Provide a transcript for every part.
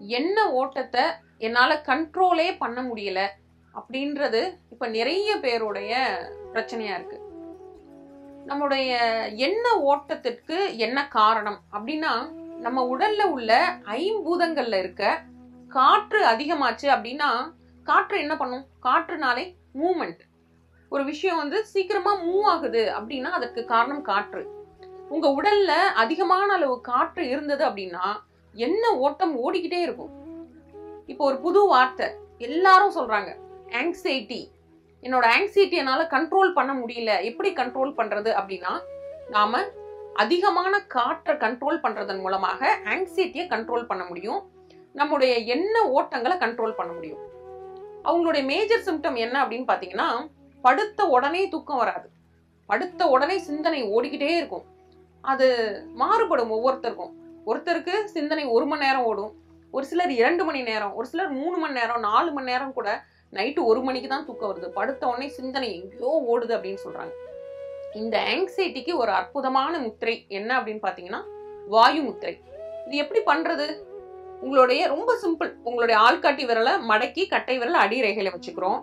எண்ண ஓட்டத்தை என்னால கண்ட்ரோலே பண்ண முடியல அப்படின்றது இப்ப நிறைய பேருடைய பிரச்சனையா இருக்கு நம்முடைய எண்ண ஓட்டத்திற்கு என்ன காரணம் அப்படின்னா நம்ம உடல்ல உள்ள ஐம்பூதங்கள்ல இருக்க காற்று அதிகமாச்சு அப்படின்னா காற்று என்ன பண்ணும் காற்றுனாலே மூமெண்ட் ஒரு விஷயம் வந்து சீக்கிரமா மூவ் ஆகுது அப்படின்னா அதற்கு காரணம் காற்று உங்க உடல்ல அதிகமான அளவு காற்று இருந்தது அப்படின்னா என்ன ஓட்டம் ஓடிக்கிட்டே இருக்கும் இப்போ ஒரு புது வார்த்தை எல்லாரும் சொல்றாங்க ஆங்ஸைட்டி என்னோட ஆங்ஸைட்டி என்னால கண்ட்ரோல் பண்ண முடியல எப்படி கண்ட்ரோல் பண்றது அப்படின்னா நாம அதிகமான காற்றை கண்ட்ரோல் பண்றதன் மூலமாக ஆங்ஸைட்டியை கண்ட்ரோல் பண்ண முடியும் நம்முடைய எண்ண ஓட்டங்களை கண்ட்ரோல் பண்ண முடியும் அவங்களுடைய மேஜர் சிம்டம் என்ன அப்படின்னு பாத்தீங்கன்னா படுத்த உடனே தூக்கம் வராது படுத்த உடனே சிந்தனை ஓடிக்கிட்டே இருக்கும் அது மாறுபடும் ஒவ்வொருத்தருக்கும் ஒருத்தருக்கு சிந்தனை ஒரு மணி நேரம் ஓடும் ஒரு சிலர் இரண்டு மணி நேரம் ஒரு சிலர் மூணு மணி நேரம் நாலு மணி நேரம் கூட நைட்டு ஒரு மணிக்கு தான் தூக்கம் வருது படுத்த உடனே சிந்தனை எங்கேயோ ஓடுது அப்படின்னு சொல்றாங்க இந்த ஆங்ஸைட்டிக்கு ஒரு அற்புதமான முத்திரை என்ன அப்படின்னு பாத்தீங்கன்னா வாயு முத்திரை இது எப்படி பண்றது உங்களுடைய ரொம்ப சிம்பிள் உங்களுடைய ஆள்காட்டி விரலை மடக்கி கட்டை விரலை அடிரேகையில வச்சுக்கிறோம்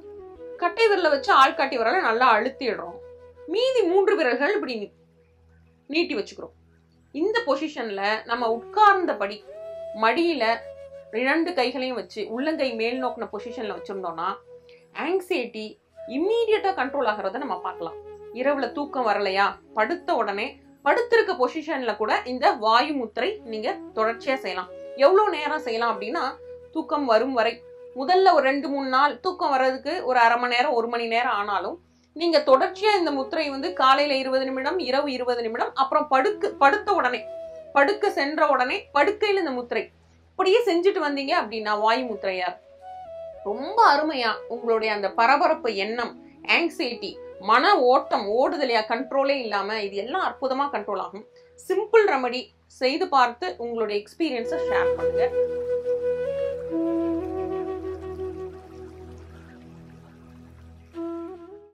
கட்டை விரலை வச்சு ஆள்காட்டி விரலை நல்லா அழுத்திடுறோம் மீதி மூன்று விரல்கள் இப்படி நீ- நீட்டி வச்சுக்கிறோம் இந்த பொசிஷன்ல நம்ம உட்கார்ந்தபடி மடியில இரண்டு கைகளையும் வச்சு உள்ளங்கை மேல் நோக்கின பொசிஷன்ல வச்சிருந்தோம்னா ஆங்ஸைட்டி இம்மீடியட்டா கண்ட்ரோல் ஆகிறத நம்ம பார்க்கலாம் இரவுல தூக்கம் வரலையா படுத்த உடனே படுத்திருக்க பொசிஷன்ல கூட இந்த வாயு முத்திரை நீங்க தொடர்ச்சியா செய்யலாம் எவ்வளவு நேரம் செய்யலாம் அப்படின்னா தூக்கம் வரும் வரை முதல்ல ஒரு ரெண்டு மூணு நாள் தூக்கம் வர்றதுக்கு ஒரு அரை மணி நேரம் ஒரு மணி நேரம் ஆனாலும் நீங்க தொடர்ச்சியா இந்த முத்திரை வந்து காலையில இருபது நிமிடம் இரவு இருபது நிமிடம் அப்புறம் படுக்க படுத்த உடனே படுக்க சென்ற உடனே படுக்கையில இந்த முத்திரை இப்படியே செஞ்சுட்டு வந்தீங்க அப்படின்னா வாயு முத்திரையா ரொம்ப அருமையா உங்களுடைய அந்த பரபரப்பு எண்ணம் ஆங்ஸைட்டி மன ஓட்டம் ஓடுதலையா கண்ட்ரோலே இல்லாம இது எல்லாம் அற்புதமா கண்ட்ரோல் ஆகும் சிம்பிள் ரெமடி செய்து பார்த்து உங்களுடைய எக்ஸ்பீரியன்ஸை ஷேர் பண்ணுங்க